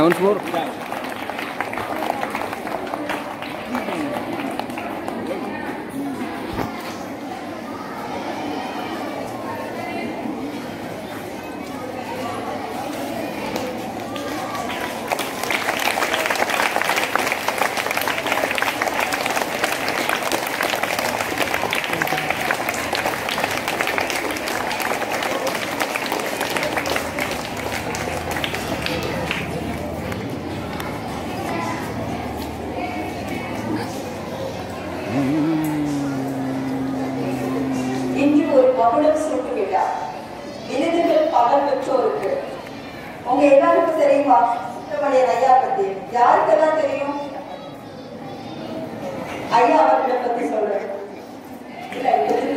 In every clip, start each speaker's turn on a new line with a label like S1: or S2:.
S1: Yeah, once more.
S2: இன்று ஒரு மகுடம் சூட்டு விழா விருதுகள் பகல் பெற்றோருக்கு உங்க எல்லாருக்கும் தெரியுமா சுப்பிரமணியன் ஐயா பத்தி யாருக்கெல்லாம் தெரியும் ஐயா அவர்களை பத்தி சொல்றேன் இல்ல, விருது.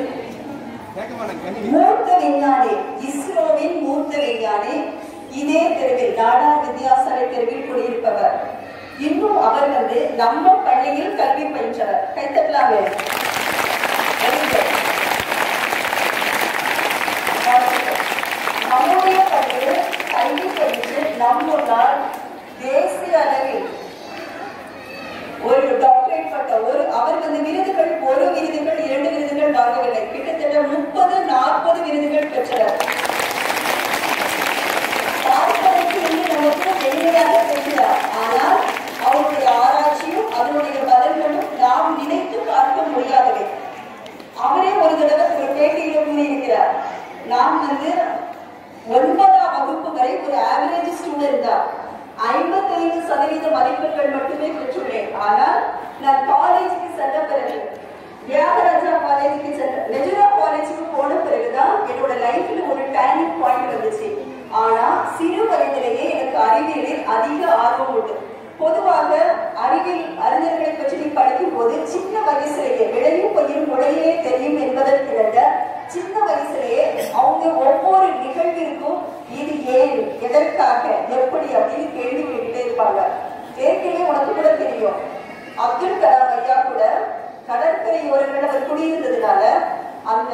S2: மூத்த விஞ்ஞானி இஸ்ரோவின் மூத்த விஞ்ஞானி இதே தெருவில் நாடார் வித்யாசாலை தெருவில் குடியிருப்பவர் இன்னும் அவர் வந்து நம்ம பள்ளியில் கல்வி பயின்றவர் கைத்தட்டலாமே Very good. நம்முடைய பள்ளியில் கல்வி பயின்று நம்முள்ளால் தேசிய அளவில் ஒரு டாக்டரேட் பட்ட ஒரு அவர் வந்து விருதுகள் ஒரு விருதுகள் இரண்டு விருதுகள் வாங்கவில்லை கிட்டத்தட்ட முப்பது நாற்பது விருதுகள் பெற்றவர் பார்ப்பதற்கு இன்று நமக்கு எளிமையாக தெரிகிறார் ஆனால் அவருடைய ஆராய்ச்சியும் அதனுடைய பலன்களும் நாம் நினைத்து பார்க்க முடியாதவை அவரே ஒரு தடவை ஒரு பேட்டியில கூறியிருக்கிறார் நான் வந்து ஒன்பதாம் வகுப்பு வரை ஒரு ஆவரேஜ் ஸ்டூடெண்ட் தான் ஐம்பத்தைந்து சதவீத மதிப்பெண்கள் மட்டுமே பெற்றுள்ளேன் ஆனால் நான் காலேஜுக்கு சென்ற பிறகு தியாகராஜா காலேஜுக்கு சென்ற ரெஜுரா காலேஜுக்கு போன பிறகுதான் என்னோட லைஃப்ல ஒரு டேர்னிங் பாயிண்ட் வந்துச்சு ஆனா சிறு வயதிலேயே எனக்கு அறிவியலில் அதிக ஆர்வம் உண்டு பொதுவாக அறிவியல் அறிஞர்களை பற்றி நீ படிக்கும் போது சின்ன வயசுலேயே விளையும் பயிரும் முறையிலே தெரியும் என்பதற்கிணங்க சின்ன வயசுலேயே அவங்க ஒவ்வொரு நிகழ்விற்கும் இது ஏன் எதற்காக எப்படி அப்படின்னு கேள்வி கேட்டுட்டே இருப்பாங்க ஏற்கனவே உனக்கு கூட தெரியும் அப்துல் கலாம் ஐயா கூட கடற்கரை ஓரங்கள் அவர் குடியிருந்ததுனால அந்த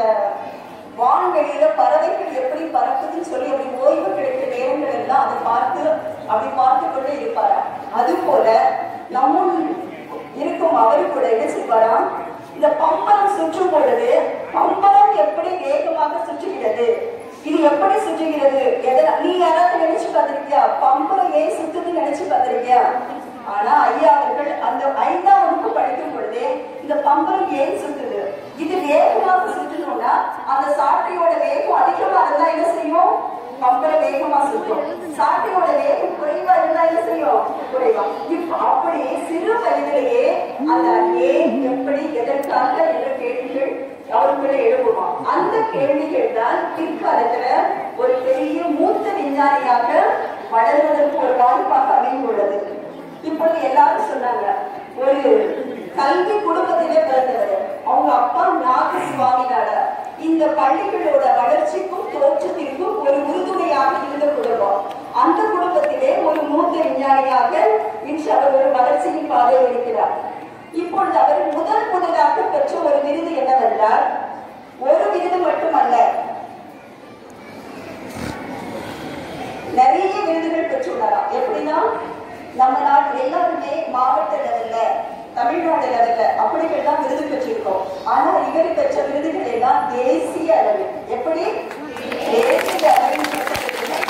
S2: வான்வெளியில பறவைகள் எப்படி பறக்குதுன்னு சொல்லி அப்படி ஓய்வு கிடைக்கிற நேரங்கள் எல்லாம் அதை பார்த்து அப்படி பார்த்து கொண்டே இருப்பாராம் அது போல நம்முள் இருக்கும் அவரு கூட என்ன செய்வாராம் இந்த பம்பரம் சுற்றும் பொழுது பம்பரம் எப்படி வேகமாக சுற்றுகிறது இது எப்படி சுற்றுகிறது எதனா நீ யாராவது நினைச்சு பார்த்திருக்கியா பம்பரம் ஏன் சுத்துதுன்னு நினைச்சு பார்த்திருக்கியா ஆனா ஐயா அவர்கள் அந்த ஐந்தாம் வகுப்பு படிக்கும் பொழுதே இந்த பம்பரம் ஏன் சுத்துது இது வேகமாக சுற்றணும்னா அந்த சாட்டையோட வேகம் அதிகமா இருந்தா என்ன செய்யும் பம்பரம் வேகமா சுத்தும் சாட்டையோட வேகம் குறைவா இருந்தா என்ன செய்யும் குறைவா இப்ப அப்படி சிறு வயதிலேயே அந்த ஏன் எப்படி எதற்காக என்ற கேள்விகள் அவருக்குள்ள எழுப்புவான் அந்த கேள்விகள் தான் பிற்காலத்துல ஒரு பெரிய மூத்த விஞ்ஞானியாக வளர்வதற்கு ஒரு வாய்ப்பாக அமைந்துள்ளது இப்பொழுது எல்லாரும் சொன்னாங்க ஒரு கல்வி குடும்பத்திலே பிறந்தவர் அவங்க அப்பா நாக சுவாமினால இந்த பள்ளிகளோட வளர்ச்சிக்கும் தோற்றத்திற்கும் ஒரு உறுதுணையாக இருந்த குடும்பம் அந்த குடும்பத்திலே ஒரு மூத்த விஞ்ஞானியாக இன்று அவர் ஒரு வளர்ச்சியின் பாதையில் இருக்கிறார் இப்பொழுது அவர் முதல் முதலாக பெற்ற ஒரு விருது என்னவென்றால் ஒரு விருது மட்டுமல்ல நிறைய விருதுகள் பெற்றுள்ளாராம் எப்படின்னா நம்ம நாட்டு எல்லாருமே மாவட்ட லெவல்ல தமிழ்நாடு லெவல்ல அப்படிகள்லாம் விருது பெற்றிருக்கோம் ஆனா இவர் பெற்ற விருதுகள் எல்லாம் தேசிய அளவில் எப்படி தேசிய அளவில் பெற்றிருக்கிறார்.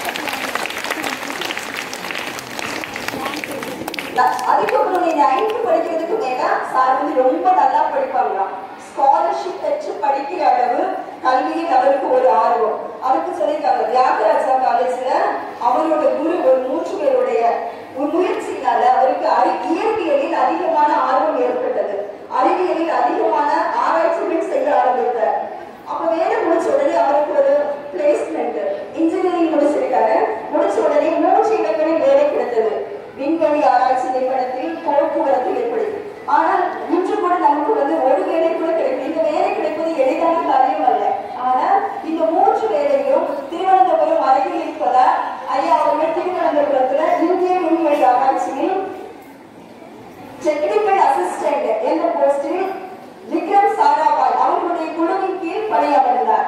S2: ந- அதுக்கப்புறம் நீங்க ஐந்து படிக்கிறதுக்கு மேல சார் வந்து ரொம்ப நல்லா படிப்பாங்களாம் ஸ்காலர்ஷிப் பெற்று படிக்கிற அளவு கல்வியில் அவருக்கு ஒரு ஆர்வம் அதுக்கு சொல்லியிருக்காங்க தியாகராஜா காலேஜ்ல அவரோட குரு ஒரு மூன்று பேருடைய ஒரு முயற்சியினால அவருக்கு அறி இயற்பியலில் அதிகமான ஆர்வம் ஏற்பட்டது அறிவியலில் அதிகமான ஆராய்ச்சிகள் செய்ய ஆரம்பித்தார் அப்ப வேலை முடிச்ச உடனே அவருக்கு ஒரு பிளேஸ்மெண்ட் இன்ஜினியரிங் முடிச்சிருக்காரு முடிச்ச உடனே மூன்று இடங்களில் வேலை கிடைத்தது விண்வெளி ஆராய்ச்சி நிறுவனத்தில் போக்குவரத்து எப்படி ஆனால் இன்று கூட நமக்கு வந்து ஒரு வேலை கூட கிடைக்கும் இந்த வேலை கிடைப்பது எளிதான காரியம் அல்ல ஆனால் இந்த மூன்று வேலையும் திருவனந்தபுரம் அருகில் இருப்பதால் ஐயா அவர்கள் திருவனந்தபுரத்துல இந்திய விண்வெளி ஆராய்ச்சியில் டெக்னிக்கல் அசிஸ்டன்ட் என்ற போஸ்டில் விக்ரம் சாராபாய் அவர்களுடைய குழுவின் கீழ் பணியாற்றினார்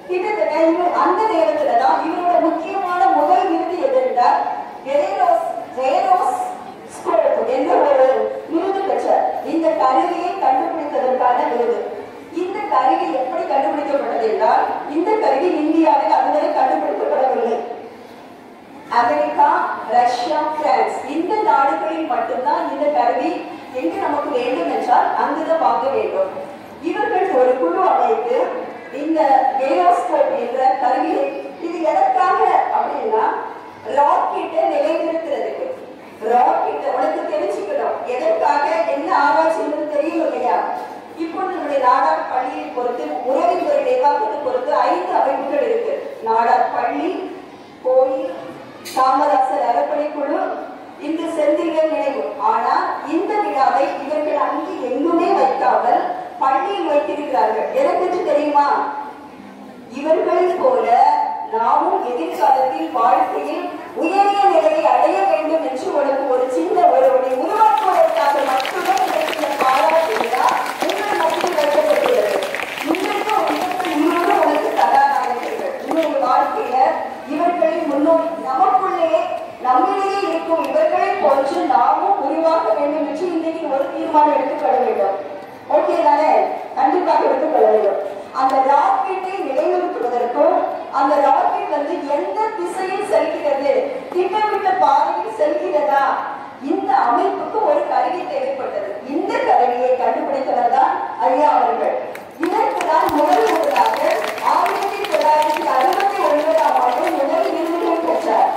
S2: கிட்டத்தட்ட இவர் அந்த நேரத்துல தான் இவரோட முக்கியமான முதல் விருது எதென்றால் எரேரோஸ் வேரோஸ் ஸ்கோப் என்ற ஒரு விருது பெற்றார் இந்த கருவியை கண்டுபிடித்ததற்கான விருது இந்த கருவி எப்படி கண்டுபிடிக்கப்பட்டது என்றால் இந்த கருவி இந்தியாவில் அதுவரை கண்டுபிடிக்கப்படவில்லை அமெரிக்கா ரஷ்யா பிரான்ஸ் இந்த நாடுகளில் மட்டும்தான் இந்த கருவி எங்கு நமக்கு வேண்டும் என்றால் அங்குதான் வாங்க வேண்டும் இவர்கள் ஒரு குழு அமைத்து இந்த கேரோஸ்கோப் என்ற கருவியை இது எதற்காக அப்படின்னா ராக்கெட்டை நிலைநிறுத்துறதுக்கு ராக்கெட்டை உனக்கு தெரிஞ்சுக்கணும் எதற்காக என்ன ஆராய்ச்சின்னு தெரியும் இல்லையா இப்பொழுது நம்முடைய நாடார் பள்ளியை பொறுத்து உறவுமுறை நிர்வாகத்தை பொறுத்து ஐந்து அமைப்புகள் இருக்கு நாடார் பள்ளி கோயில் காமராசர் அறப்படை குழு இந்த செந்தில்கள் நினைவு ஆனா இந்த விழாவை இவர்கள் அங்கு எங்குமே வைக்காமல் பள்ளியில் வைத்திருக்கிறார்கள் எனக்கு தெரியுமா இவர்களைப் போல நாமும் எதிர்காலத்தில் வாழ்க்கையில் உயரிய நிலையை அடைய வேண்டும் என்று உனக்கு ஒரு சின்ன ஒரு ஒளி உருவாக்குவதற்காக மட்டுமே இன்றைக்கு இந்த பாராட்டு விழா உங்கள் மத்தியில் வைக்கப்பட்டுள்ளது இன்றைக்கு உங்களுக்கு இன்னொரு உனக்கு கதாநாயகர்கள் உன்னுடைய வாழ்க்கையில இவர்களின் முன்னோடி நமக்குள்ளே நம்மிலேயே இருக்கும் இவர்களை போன்று நாமும் உருவாக்க வேண்டும் என்று இன்றைக்கு ஒரு தீர்மானம் எடுத்துக்கொள்ள வேண்டும் ஓகே தானே கண்டிப்பாக எடுத்துக்கொள்ள வேண்டும் அந்த ராக்கெட்டை நிலைநிறுத்துவதற்கும் அந்த ராக்கெட் வந்து எந்த திசையில் செல்கிறது திட்டமிட்ட பாதையில் செல்கிறதா இந்த அமைப்புக்கு ஒரு கருவி தேவைப்பட்டது இந்த கருவியை கண்டுபிடித்தவர் தான் ஐயா அவர்கள் இதற்கு தான் முதல் முதலாக ஆயிரத்தி தொள்ளாயிரத்தி அறுபத்தி ஒன்பதாம் ஆண்டு முதல் விருதுகளை பெற்றார்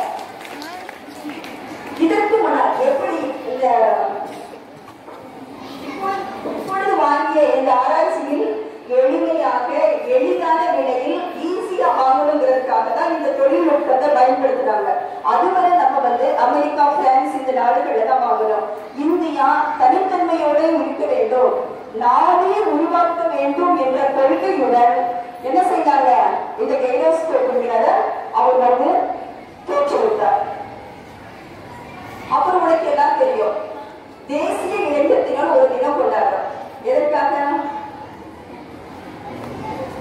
S2: இதற்கு முன்னால் எப்படி இந்த இப்போ- இப்பொழுது வாங்கிய இந்த ஆராய்ச்சியில் எளிமையாக எளிதான விலையில் ஈஸியா வாங்கணுங்கிறதுக்காக தான் இந்த தொழில்நுட்பத்தை பயன்படுத்துறாங்க அதுவரை நம்ம வந்து அமெரிக்கா பிரான்ஸ் இந்த நாடுகள்ல தான் வாங்கணும் இந்தியா தனித்தன்மையோட இருக்க வேண்டும் நாடே உருவாக்க வேண்டும் என்ற கொள்கையுடன் என்ன செய்தாங்க இந்த கைரோஸ்கோப்ங்கிறத அவர் வந்து தோற்றுவித்தார் அப்புறம் உனக்கு எல்லாம் தெரியும் தேசிய இளைஞர் தினம் ஒரு தினம் கொண்டாடுறோம் எதற்காக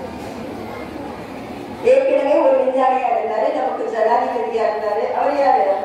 S2: ஏற்கனவே ஒரு விஞ்ஞானியா இருந்தாரு நமக்கு ஜனாதிபதியா இருந்தாரு அவர் யாரு